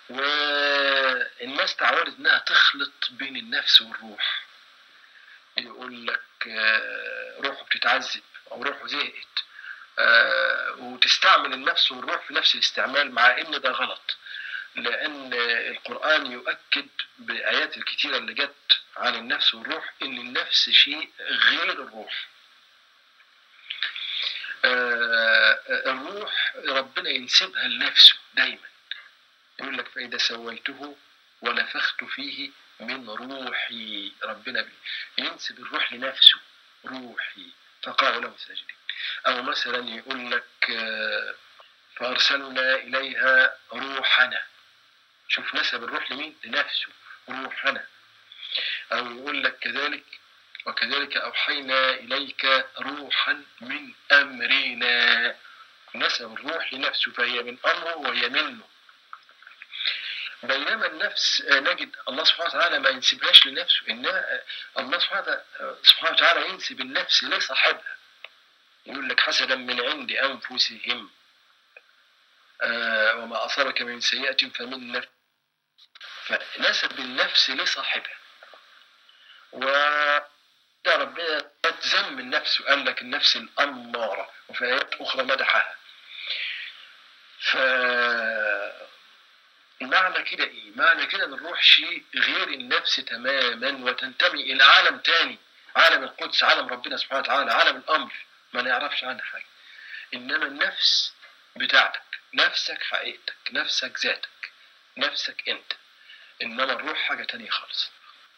والناس تعودت انها تخلط بين النفس والروح يقول لك آه، روحه بتتعذب او روحه زهقت آه، وتستعمل النفس والروح في نفس الاستعمال مع ان ده غلط لان القران يؤكد بايات الكتيره اللي جت عن النفس والروح ان النفس شيء غير الروح آه، الروح ربنا ينسبها لنفسه دايما يقول لك فإذا سويته ونفخت فيه من روحي ربنا بي ينسب الروح لنفسه روحي فقعوا له ساجدين أو مثلا يقول لك آه، فأرسلنا إليها روحنا شوف نسب الروح لمين لنفسه روحنا أو يقول لك كذلك وكذلك أوحينا إليك روحا من أمرنا نسب الروح لنفسه فهي من أمره وهي منه بينما النفس آه، نجد الله سبحانه وتعالى ما ينسبهاش لنفسه إنما آه، الله سبحانه وتعالى- آه، سبحانه وتعالى ينسب النفس لصاحبها يقول لك حسدا من عند أنفسهم آه، وما أصابك من سيئة فمن نفس فنسب النفس لصاحبها و ده ربنا ذم النفس وقال لك النفس الأمارة وفي آيات أخرى مدحها ف معنى كده ايه؟ معنى كده ان الروح شيء غير النفس تماما وتنتمي الى عالم تاني عالم القدس عالم ربنا سبحانه وتعالى عالم الامر ما نعرفش عنها حاجه انما النفس بتاعتك نفسك حقيقتك نفسك ذاتك نفسك انت انما الروح حاجه تانية خالص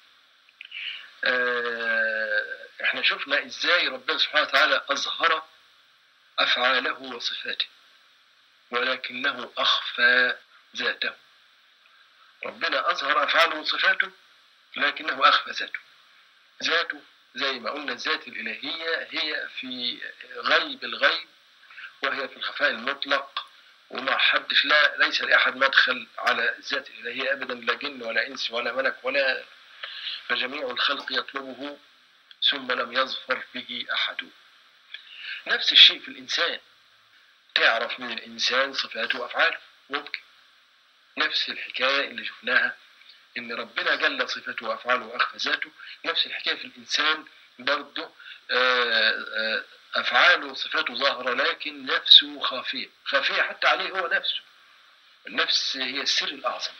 آه، احنا شفنا ازاي ربنا سبحانه وتعالى اظهر افعاله وصفاته ولكنه اخفى ذاته ربنا اظهر افعاله وصفاته لكنه اخفى ذاته ذاته زي ما قلنا الذات الالهيه هي في غيب الغيب وهي في الخفاء المطلق وما حدش لا ليس لاحد مدخل على الذات الالهيه ابدا لا جن ولا انس ولا ملك ولا فجميع الخلق يطلبه ثم لم يظفر به أحد نفس الشيء في الإنسان تعرف من الإنسان صفاته وأفعاله ممكن نفس الحكاية اللي شفناها إن ربنا جل صفاته وأفعاله وأخفى ذاته نفس الحكاية في الإنسان برضه آه، آه، أفعاله وصفاته ظاهرة لكن نفسه خافية خافية حتى عليه هو نفسه النفس هي السر الأعظم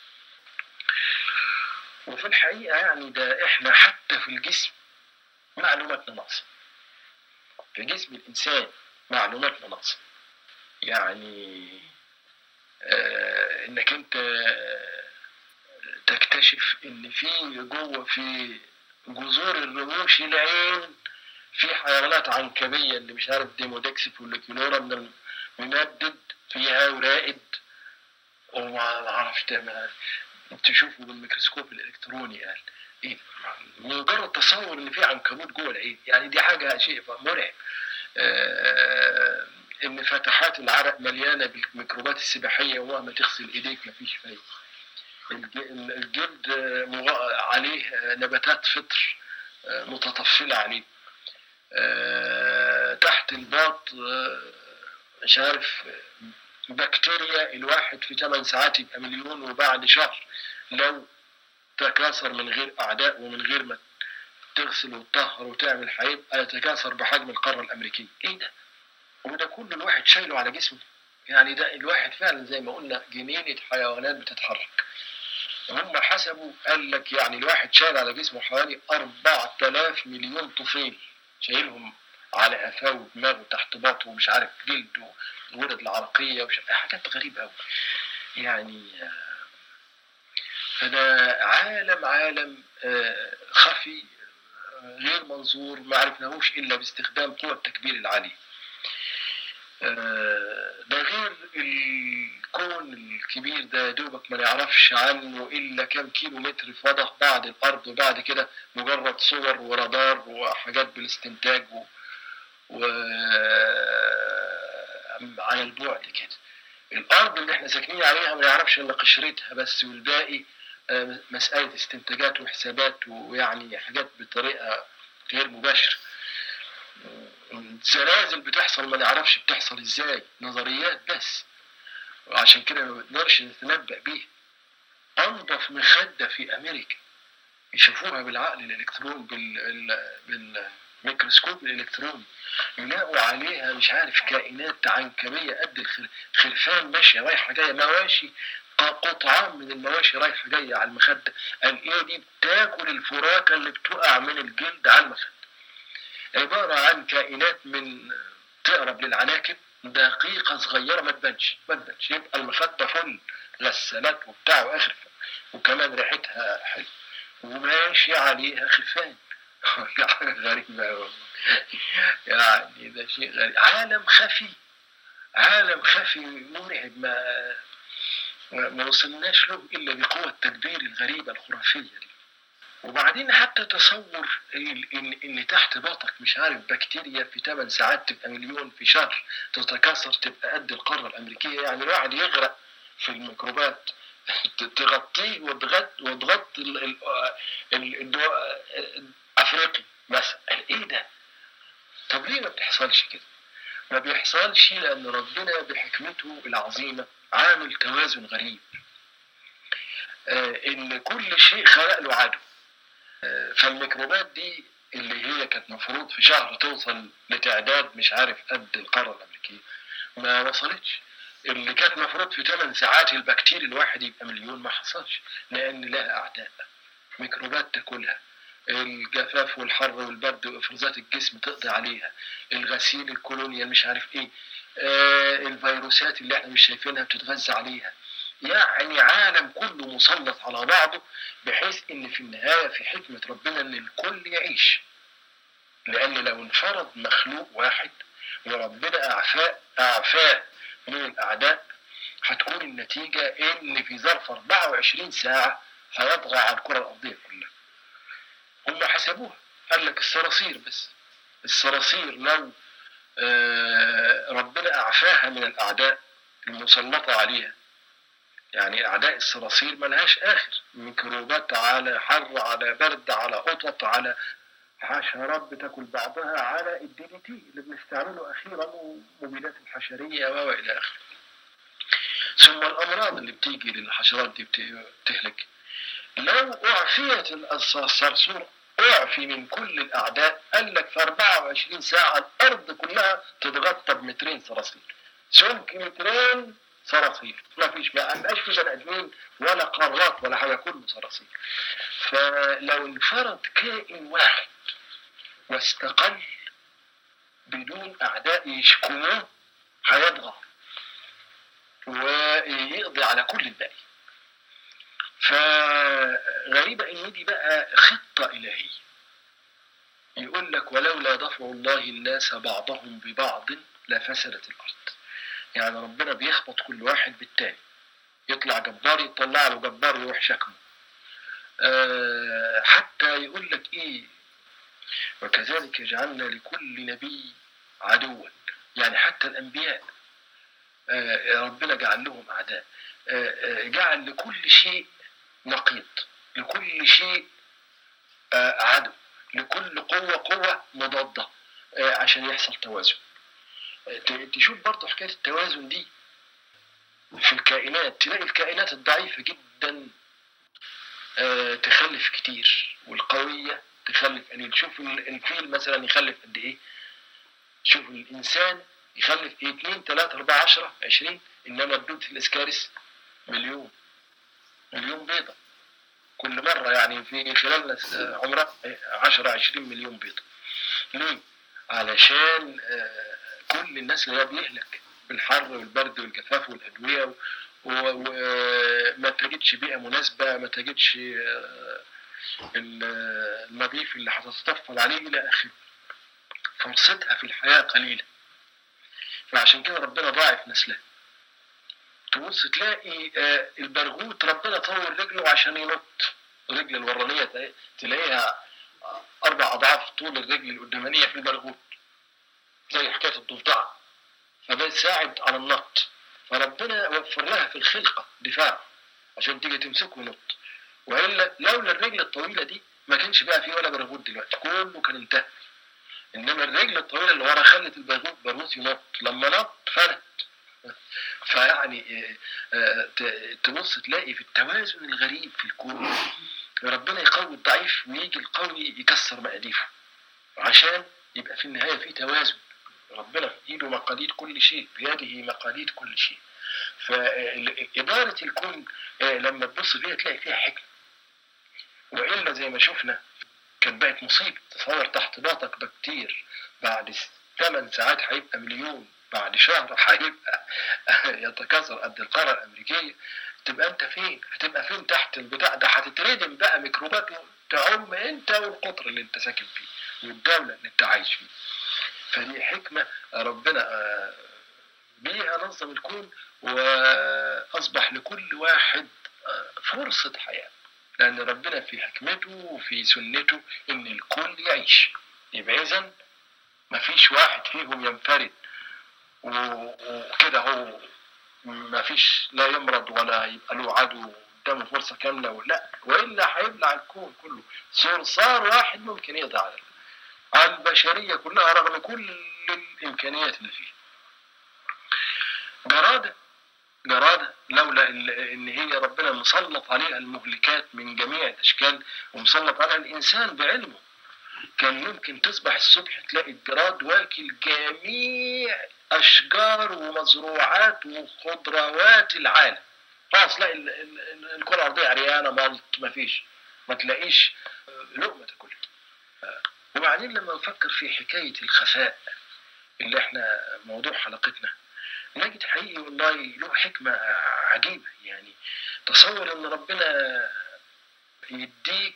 وفي الحقيقة يعني ده إحنا حتى في الجسم معلوماتنا ناقصة في جسم الإنسان معلوماتنا ناقصة يعني آه إنك أنت تكتشف إن في جوه في جذور الرموش العين في حيوانات عنكبية اللي مش عارف ديمودكس فوليكيولورا من الممدد فيها ورائد وما اعرفش ده تشوفه بالميكروسكوب الالكتروني قال ايه مجرد تصور ان في عنكبوت جوه العين يعني دي حاجه شيء مرعب آه ان فتحات العرق مليانه بالميكروبات السباحيه ومهما تغسل ايديك مفيش فايده الج- الجلد مغ- عليه نباتات فطر آه، متطفله عليه آه، تحت الباط آه، مش عارف بكتيريا الواحد في 8 ساعات يبقى مليون وبعد شهر لو تكاثر من غير أعداء ومن غير ما تغسل وتطهر وتعمل هيبقى يتكاثر بحجم القارة الأمريكية إيه ده؟ وده كل الواحد شايله على جسمه يعني ده الواحد فعلا زي ما قلنا جنينة حيوانات بتتحرك هم حسبوا قال لك يعني الواحد شايل على جسمه حوالي 4000 مليون طفيل شايلهم على قفاه ودماغه تحت باطه ومش عارف جلده الغدد العرقية ومش حاجات غريبة أوي يعني آه، فده عالم عالم آه، خفي آه، غير منظور ما عرفناهوش إلا باستخدام قوى التكبير العالية آه، ده غير الكون الكبير ده يا دوبك ما نعرفش عنه إلا كام كيلو متر فضة بعد الأرض وبعد كده مجرد صور ورادار وحاجات بالاستنتاج و... و... على البعد كده الأرض اللي احنا ساكنين عليها ما نعرفش إلا قشرتها بس والباقي آه، مسألة استنتاجات وحسابات ويعني حاجات بطريقة غير مباشرة الزلازل بتحصل ما نعرفش بتحصل ازاي نظريات بس وعشان كده ما بنقدرش نتنبأ بيها انظف مخده في امريكا يشوفوها بالعقل الالكتروني بال بالميكروسكوب الالكتروني يلاقوا عليها مش عارف كائنات عنكبيه قد الخرفان ماشيه رايحه جايه مواشي قطعان من المواشي رايحه جايه على المخده قال ايه دي بتاكل الفراكه اللي بتقع من الجلد على المخده عباره عن كائنات من تقرب للعناكب دقيقة صغيرة ما تبانش ما تبانش يبقى المخدة فل غسالات وبتاع واخر وكمان ريحتها حلوة وماشي عليها خفان حاجة غريبة والله يعني ده شيء غريب عالم خفي عالم خفي مرعب ما ما وصلناش له الا بقوة التدبير الغريبة الخرافية دي وبعدين حتى تصور ان ان تحت باطك مش عارف بكتيريا في 8 ساعات تبقى مليون في شهر تتكاثر تبقى قد القاره الامريكيه يعني الواحد يغرق في الميكروبات تغطيه وتغطي وتغطي افريقي مثلا ايه ده؟ طب ليه ما بتحصلش كده؟ ما بيحصلش لان ربنا بحكمته العظيمه عامل توازن غريب آه ان كل شيء خلق له عدو فالميكروبات دي اللي هي كانت مفروض في شهر توصل لتعداد مش عارف قد القارة الأمريكية ما وصلتش اللي كانت مفروض في 8 ساعات البكتيريا الواحد يبقى مليون ما حصلش لأن لها أعداء ميكروبات تاكلها الجفاف والحر والبرد وافرازات الجسم تقضي عليها الغسيل الكولونيال مش عارف ايه آه الفيروسات اللي احنا مش شايفينها بتتغذى عليها يعني عالم كله مسلط على بعضه بحيث ان في النهايه في حكمه ربنا ان الكل يعيش لان لو انفرد مخلوق واحد وربنا اعفاه اعفاه من الاعداء هتكون النتيجه ان في ظرف 24 ساعه هيطغى على الكره الارضيه كلها هم حسبوها قال لك الصراصير بس الصراصير لو ربنا اعفاها من الاعداء المسلطه عليها يعني اعداء الصراصير ملهاش اخر ميكروبات على حر على برد على قطط على حشرات بتاكل بعضها على الدي دي تي اللي بنستعمله اخيرا ومبيدات الحشريه والى اخره ثم الامراض اللي بتيجي للحشرات دي بتهلك لو اعفيت الصرصور اعفي من كل الاعداء قال لك في 24 ساعه الارض كلها تتغطى بمترين صراصير سمك مترين صراصير ما فيش ما بقاش في بني ادمين ولا قارات ولا حاجه كله صراصير فلو انفرد كائن واحد واستقل بدون اعداء يشكموه هيطغى ويقضي على كل الباقي فغريبة ان دي بقى خطة الهية يقول لك ولولا دفع الله الناس بعضهم ببعض لفسدت الارض يعني ربنا بيخبط كل واحد بالتاني يطلع جبار يطلع له جبار يروح شكمه أه حتى يقول لك ايه وكذلك جعلنا لكل نبي عدوا يعني حتى الانبياء أه ربنا جعل لهم اعداء أه جعل لكل شيء نقيض لكل شيء عدو لكل قوة قوة مضادة عشان يحصل توازن تشوف برضه حكاية التوازن دي في الكائنات تلاقي الكائنات الضعيفة جدا تخلف كتير والقوية تخلف قليل شوف الفيل مثلا يخلف قد ايه شوف الانسان يخلف ايه 2 3 4 10 20 انما الدود في الاسكارس مليون مليون بيضة كل مرة يعني في خلال عمرها 10 20 مليون بيضة ليه؟ علشان كل الناس اللي هو بيهلك بالحر والبرد والجفاف والأدوية وما تجدش بيئة مناسبة ما تجدش النظيف اللي هتتطفل عليه إلى آخره فرصتها في الحياة قليلة فعشان كده ربنا ضاعف نسلها تبص تلاقي البرغوث ربنا طول رجله عشان ينط الرجل الورانية تلاقيها أربع أضعاف طول الرجل القدامانية في البرغوث زي حكاية الضفدعة فبتساعد على النط فربنا وفر لها في الخلقة دفاع عشان تيجي تمسكه وينط وإلا لولا الرجل الطويلة دي ما كانش بقى فيه ولا برغوث دلوقتي كله كان انتهى إنما الرجل الطويلة اللي ورا خلت البرغوث برغوث ينط لما نط فلت فيعني آه، ت- تبص تلاقي في التوازن الغريب في الكون ربنا يقوي الضعيف ويجي القوي يكسر مقاديفه عشان يبقى في النهايه في توازن ربنا في ايده مقاليد كل شيء بيده مقاليد كل شيء فإدارة الكون آه، لما تبص فيها تلاقي فيها حكمة وإلا زي ما شفنا كانت بقت مصيبة تصور تحت باطك بكتير بعد 8 ساعات هيبقى مليون بعد شهر هيبقى يتكاثر قد القارة الأمريكية تبقى أنت فين؟ هتبقى فين تحت البتاع ده هتتردم بقى ميكروبات تعم أنت والقطر اللي أنت ساكن فيه والدولة اللي أنت عايش فيه فدي حكمة ربنا آه، بيها نظم الكون وأصبح لكل واحد آه، فرصة حياة لأن ربنا في حكمته وفي سنته إن الكل يعيش يبقى إذا مفيش واحد فيهم ينفرد و- وكده هو مفيش لا يمرض ولا يبقى له عدو قدامه فرصة كاملة لا وإلا هيبلع الكون كله صرصار واحد ممكن يقضي على على البشرية كلها رغم كل الإمكانيات اللي فيها جرادة جرادة لولا ال- إن هي ربنا مسلط عليها المهلكات من جميع الأشكال ومسلط عليها الإنسان بعلمه كان ممكن تصبح الصبح تلاقي الجراد واكل جميع أشجار ومزروعات وخضروات العالم خلاص تلاقي ال- ال- ال- الكرة الأرضية عريانة ملط مفيش ما تلاقيش لقمة تاكلها وبعدين لما نفكر في حكاية الخفاء اللي احنا موضوع حلقتنا نجد حقيقي والله له حكمة عجيبة يعني تصور ان ربنا يديك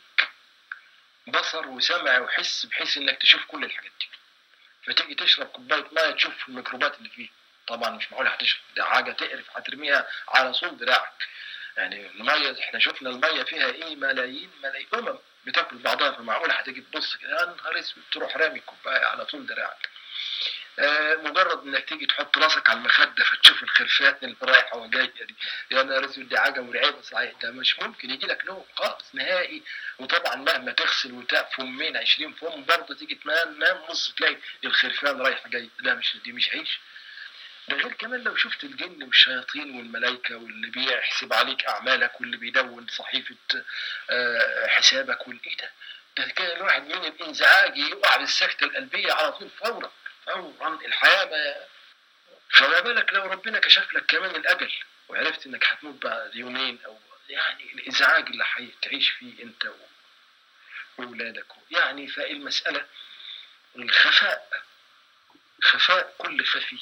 بصر وسمع وحس بحيث انك تشوف كل الحاجات دي فتيجي تشرب كوباية مية تشوف الميكروبات اللي فيها طبعا مش معقول هتشرب ده حاجة تقرف هترميها على صول دراعك يعني المية احنا شفنا المية فيها ايه ملايين ملايين امم بتاكل بعضها فمعقول هتيجي تبص كده يا نهار اسود تروح رامي الكوباية على طول دراعك آه، مجرد انك تيجي تحط راسك على المخده فتشوف الخرفان اللي رايحه وجايه دي يا نهار اسود دي حاجه مرعبه صحيح ده مش ممكن يجي لك نوم خالص نهائي وطبعا مهما تغسل وتقف فمين 20 فم برضه تيجي تنام نام نص تلاقي الخرفان رايحه جايه لا مش دي مش عيش ده غير كمان لو شفت الجن والشياطين والملائكة واللي بيحسب عليك أعمالك واللي بيدون صحيفة آه، حسابك والإيه ده ده كان الواحد من الانزعاج يقع بالسكتة القلبية على طول فورا فورا الحياة ما فما بالك لو ربنا كشف لك كمان الأجل وعرفت إنك هتموت بعد يومين أو يعني الإزعاج اللي هتعيش فيه أنت و- وأولادك يعني فالمسألة الخفاء خفاء كل خفي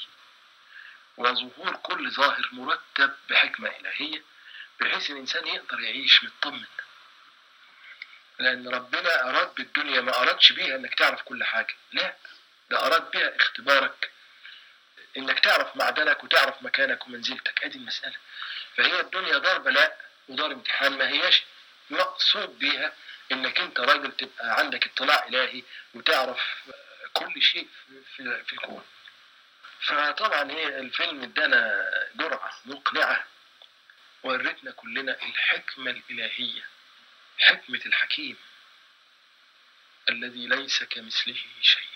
وظهور كل ظاهر مرتب بحكمة إلهية بحيث الإنسان يقدر يعيش مطمن لأن ربنا أراد بالدنيا ما أرادش بيها إنك تعرف كل حاجة لا ده أراد بيها اختبارك إنك تعرف معدنك وتعرف مكانك ومنزلتك أدي المسألة فهي الدنيا دار بلاء ودار امتحان ما هياش مقصود بيها إنك أنت راجل تبقى عندك اطلاع إلهي وتعرف كل شيء في, في الكون فطبعا هي الفيلم ادانا جرعة مقنعة ورتنا كلنا الحكمة الإلهية حكمة الحكيم الذي ليس كمثله شيء